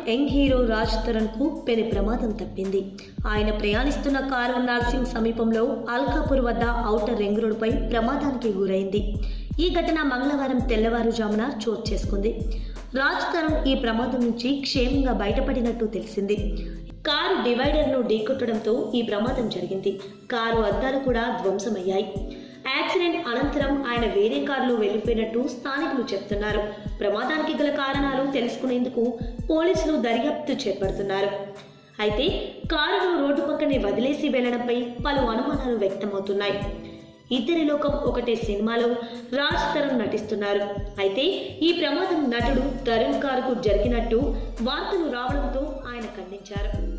young hero Raj Tarun కు పెను ప్రమాదం తప్పింది ఆయన ప్రయాణిస్తున్న కారు నార్సింగ్ సమీపంలో అల్కాపూర్ వద్ద ఔటర్ రింగ్ రోడ్డుపై ప్రమాదానికి గురైంది ఈ ఘటన మంగళవారం తెల్లవారుజామున చోటు చేసుకుంది రాజ్ తరుణ్ ఈ ప్రమాదం నుంచి క్షేమంగా బయటపడినట్టు తెలిసింది కారు డివైడర్ను ఢీకొట్టడంతో ఈ ప్రమాదం జరిగింది కారు అద్దాలు కూడా ధ్వంసమయ్యాయి యాక్సిడెంట్ అనంతరం ఆయన వేరే కారులో వెళ్లిపోయినట్టు స్థానికులు చెప్తున్నారు ప్రమాదానికి గల కారణాలు తెలుసుకునేందుకు పోలీసులు దర్యాప్తు చేపడుతున్నారు అయితే కారును రోడ్డు పక్కనే వదిలేసి వెళ్లడంపై పలు అనుమానాలు వ్యక్తమవుతున్నాయి ఇద్దరి లోకం ఒకటే సినిమాలో రాజ్ తరుణ్ నటిస్తున్నారు అయితే ఈ ప్రమాదం నటుడు తరుణ్ కారుకు జరిగినట్టు వార్తలు రావడంతో ఆయన ఖండించారు